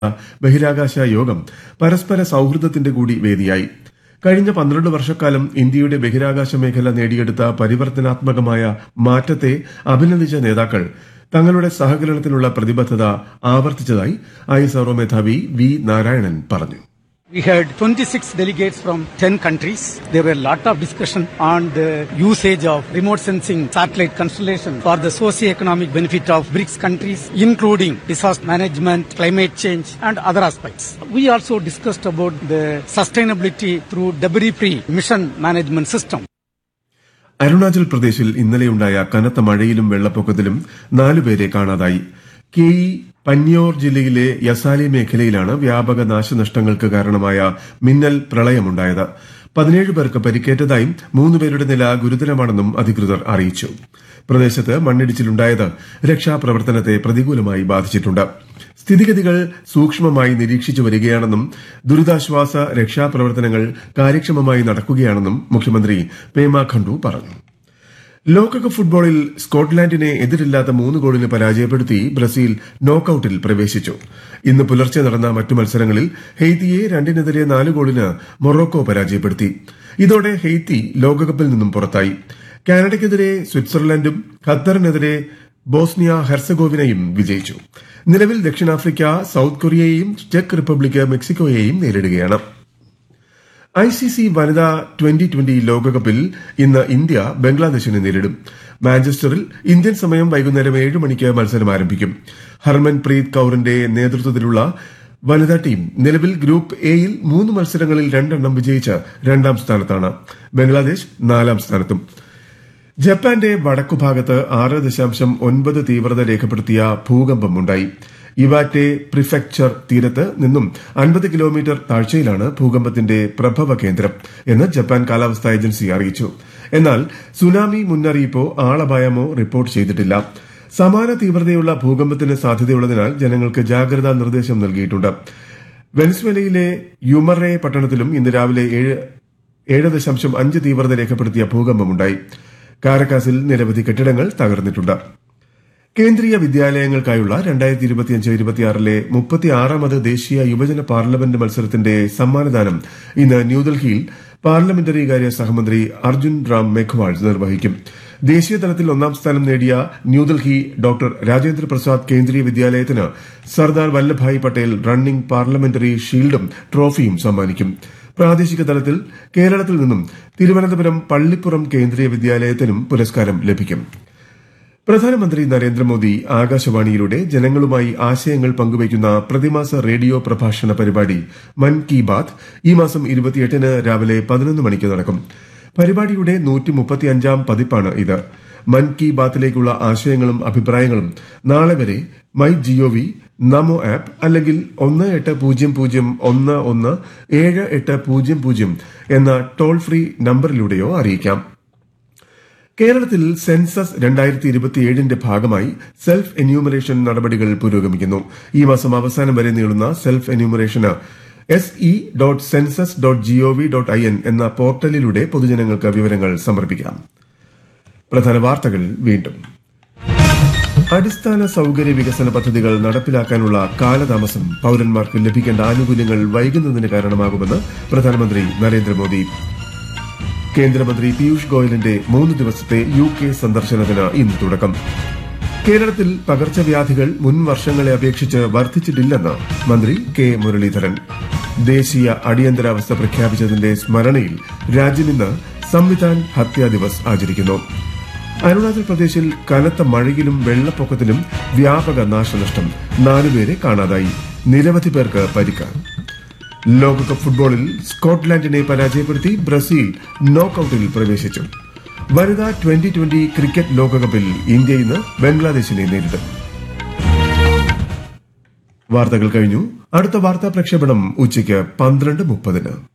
ബഹിരാകാശ യോഗം പരസ്പര സൌഹൃദത്തിന്റെ കൂടി വേദിയായി കഴിഞ്ഞ പന്ത്രണ്ട് വർഷക്കാലം ഇന്ത്യയുടെ ബഹിരാകാശ മേഖല നേടിയെടുത്ത പരിവർത്തനാത്മകമായ മാറ്റത്തെ അഭിനന്ദിച്ച നേതാക്കൾ തങ്ങളുടെ സഹകരണത്തിനുള്ള പ്രതിബദ്ധത ആവർത്തിച്ചതായി ഐഎസ്ആർഒ മേധാവി വി നാരായണൻ പറഞ്ഞു We had 26 delegates from 10 countries. There were a lot of discussion on the usage of remote sensing satellite constellation for the socio-economic benefit of BRICS countries, including disaster management, climate change, and other aspects. We also discussed about the sustainability through debris-free mission management system. Arunachal പ്രദേശിൽ ഇന്നലെയുണ്ടായ കനത്ത മഴയിലും വെള്ളപ്പൊക്കത്തിലും നാലുപേരെ കാണാതായി K E പന്യോർ ജില്ലയിലെ യസാലി മേഖലയിലാണ് വ്യാപക നാശനഷ്ടങ്ങൾക്ക് കാരണമായ മിന്നൽ പ്രളയമുണ്ടായത് പതിനേഴ് പേർക്ക് പരിക്കേറ്റതായും മൂന്നുപേരുടെ നില ഗുരുതരമാണെന്നും അധികൃതർ അറിയിച്ചു പ്രദേശത്ത് മണ്ണിടിച്ചിലുണ്ടായത് രക്ഷാപ്രവർത്തനത്തെ പ്രതികൂലമായി ബാധിച്ചിട്ടുണ്ട് സ്ഥിതിഗതികൾ സൂക്ഷ്മമായി നിരീക്ഷിച്ചു വരികയാണെന്നും ദുരിതാശ്വാസ രക്ഷാപ്രവർത്തനങ്ങൾ കാര്യക്ഷമമായി നടക്കുകയാണെന്നും മുഖ്യമന്ത്രി പേമ ഖണ്ഡു പറഞ്ഞു ലോകകപ്പ് ഫുട്ബോളിൽ സ്കോട്ട്ലാൻഡിനെ എതിരില്ലാത്ത മൂന്ന് ഗോളിന് പരാജയപ്പെടുത്തി ബ്രസീൽ നോക്കൌട്ടിൽ പ്രവേശിച്ചു ഇന്ന് പുലർച്ചെ നടന്ന മറ്റു മത്സരങ്ങളിൽ ഹെയ്ത്തിയെ രണ്ടിനെതിരെ നാല് ഗോളിന് മൊറോക്കോ പരാജയപ്പെടുത്തി ഇതോടെ ഹെയ്ത്തി ലോകകപ്പിൽ നിന്നും പുറത്തായി കാനഡയ്ക്കെതിരെ സ്വിറ്റ്സർലൻഡും ഖത്തറിനെതിരെ ബോസ്നിയ ഹെർസഗോവിനയും വിജയിച്ചു നിലവിൽ ദക്ഷിണാഫ്രിക്ക സൌത്ത് കൊറിയയെയും ചെക്ക് റിപ്പബ്ലിക് മെക്സിക്കോയെയും നേരിടുകയാണ് ഐ സി സി വനിതാ ട്വന്റി ട്വന്റി ലോകകപ്പിൽ ഇന്ന് ഇന്ത്യ ബംഗ്ലാദേശിനെ നേരിടും മാഞ്ചസ്റ്ററിൽ ഇന്ത്യൻ സമയം വൈകുന്നേരം ഏഴ് മണിക്ക് മത്സരം ആരംഭിക്കും ഹർമൻ പ്രീത് കൌറിന്റെ നേതൃത്വത്തിലുള്ള വനിതാ ടീം നിലവിൽ ഗ്രൂപ്പ് എയിൽ മൂന്ന് മത്സരങ്ങളിൽ രണ്ടെണ്ണം വിജയിച്ച് രണ്ടാം സ്ഥാനത്താണ് ബംഗ്ലാദേശ് നാലാം സ്ഥാനത്തും ജപ്പാന്റെ വടക്കുഭാഗത്ത് ആറ് ദശാംശം ഒൻപത് തീവ്രത രേഖപ്പെടുത്തിയ ഭൂകമ്പമുണ്ടായി ഇവാറ്റെ പ്രിഫെക്ചർ തീരത്ത് നിന്നും അൻപത് കിലോമീറ്റർ താഴ്ചയിലാണ് ഭൂകമ്പത്തിന്റെ പ്രഭവ കേന്ദ്രം എന്ന് ജപ്പാൻ കാലാവസ്ഥാ ഏജൻസി അറിയിച്ചു എന്നാൽ സുനാമി മുന്നറിയിപ്പോ ആളപായമോ റിപ്പോർട്ട് ചെയ്തിട്ടില്ല സമാന തീവ്രതയുള്ള ഭൂകമ്പത്തിന് സാധ്യതയുള്ളതിനാൽ ജനങ്ങൾക്ക് ജാഗ്രതാ നിർദ്ദേശം നൽകിയിട്ടുണ്ട് വെനസ്വേലയിലെ യുമറെ പട്ടണത്തിലും ഇന്ന് രാവിലെ ഏഴ് ഏഴ് ദശാംശം അഞ്ച് തീവ്രത രേഖപ്പെടുത്തിയ ഭൂകമ്പമുണ്ടായി കാരക്കാസിൽ നിരവധി കെട്ടിടങ്ങൾ തകർന്നിട്ടുണ്ട് കേന്ദ്രീയ വിദ്യാലയങ്ങൾക്കായുള്ള രണ്ടായിരത്തി ഇരുപത്തിയഞ്ച് ഇരുപത്തിയാറിലെ മുപ്പത്തിയാറാമത് ദേശീയ യുവജന പാർലമെന്റ് മത്സരത്തിന്റെ സമ്മാനദാനം ഇന്ന് ന്യൂഡൽഹിയിൽ പാർലമെന്ററി കാര്യ സഹമന്ത്രി അർജുൻ റാം മേഘ്വാൾ നിർവഹിക്കും ദേശീയ തലത്തിൽ ഒന്നാം സ്ഥാനം നേടിയ ന്യൂഡൽഹി ഡോക്ടർ രാജേന്ദ്ര പ്രസാദ് കേന്ദ്രീയ വിദ്യാലയത്തിന് സർദാർ വല്ലഭായ് പട്ടേൽ റണ്ണിംഗ് പാർലമെന്ററി ഷീൽഡും ട്രോഫിയും സമ്മാനിക്കും പ്രാദേശിക തലത്തിൽ കേരളത്തിൽ നിന്നും തിരുവനന്തപുരം പള്ളിപ്പുറം കേന്ദ്രീയ വിദ്യാലയത്തിനും പുരസ്കാരം ലഭിക്കും പ്രധാനമന്ത്രി നരേന്ദ്രമോദി ആകാശവാണിയിലൂടെ ജനങ്ങളുമായി ആശയങ്ങൾ പങ്കുവയ്ക്കുന്ന പ്രതിമാസ റേഡിയോ പ്രഭാഷണ പരിപാടി മൻ കി ബാത് ഈ മാസം ഇരുപത്തിയെട്ടിന് രാവിലെ പതിനൊന്ന് മണിക്ക് നടക്കും പരിപാടിയുടെ നൂറ്റി മുപ്പത്തിയഞ്ചാം പതിപ്പാണ് ഇത് മൻ കി ബാത്തിലേക്കുള്ള ആശയങ്ങളും അഭിപ്രായങ്ങളും നാളെ വരെ മൈ ജിഒവി നമോ ആപ്പ് അല്ലെങ്കിൽ ഒന്ന് എട്ട് പൂജ്യം പൂജ്യം ഒന്ന് ഒന്ന് ഏഴ് എട്ട് പൂജ്യം പൂജ്യം എന്ന ടോൾ ഫ്രീ നമ്പറിലൂടെയോ അറിയിക്കാം കേരളത്തിൽ സെൻസസ് രണ്ടായിരത്തി ഇരുപത്തിയേഴിന്റെ ഭാഗമായി സെൽഫ് എന്യൂമറേഷൻ നടപടികൾ പുരോഗമിക്കുന്നു ഈ മാസം അവസാനം വരെ നീളുന്ന സെൽഫ് എന്യൂമറേഷന് S E dot census dot G O V dot I N എന്ന പോർട്ടലിലൂടെ പൊതുജനങ്ങൾക്ക് വിവരങ്ങൾ സമർപ്പിക്കാം പ്രധാന വാർത്തകൾ വീണ്ടും അടിസ്ഥാന സൌകര്യ വികസന പദ്ധതികൾ നടപ്പിലാക്കാനുള്ള കാലതാമസം പൌരന്മാർക്ക് ലഭിക്കേണ്ട ആനുകൂല്യങ്ങൾ വൈകുന്നതിന് കാരണമാകുമെന്ന് പ്രധാനമന്ത്രി നരേന്ദ്രമോദി കേന്ദ്രമന്ത്രി പീയൂഷ് ഗോയലിന്റെ മൂന്ന് ദിവസത്തെ യു കെ സന്ദർശനത്തിന് ഇന്ന് തുടക്കം കേരളത്തിൽ പകർച്ചവ്യാധികൾ മുൻ വർഷങ്ങളെ അപേക്ഷിച്ച് വർദ്ധിച്ചിട്ടില്ലെന്ന് മന്ത്രി കെ മുരളീധരൻ ദേശീയ അടിയന്തരാവസ്ഥ പ്രഖ്യാപിച്ചതിന്റെ സ്മരണയിൽ രാജ്യം ഇന്ന് സംവിധാൻ ഹത്യാ ദിവസ് ആചരിക്കുന്നു അരുണാചൽ പ്രദേശിൽ കനത്ത മഴയിലും വെള്ളപ്പൊക്കത്തിലും വ്യാപക നാശനഷ്ടം നാലുപേരെ കാണാതായി നിരവധി പേർക്ക് പരിക്ക് ലോകകപ്പ് ഫുട്ബോളിൽ സ്കോട്ട്ലാൻഡിനെ പരാജയപ്പെടുത്തി ബ്രസീൽ നോക്കൌട്ടിൽ പ്രവേശിച്ചു വനിതാ ട്വന്റി ട്വന്റി ക്രിക്കറ്റ് ലോകകപ്പിൽ ഇന്ത്യ ഇന്ന് ബംഗ്ലാദേശിനെ നേരിടും വാർത്തകൾ കഴിഞ്ഞു അടുത്ത വാർത്താ പ്രക്ഷേപണം ഉച്ചയ്ക്ക് പന്ത്രണ്ട് മുപ്പതിന്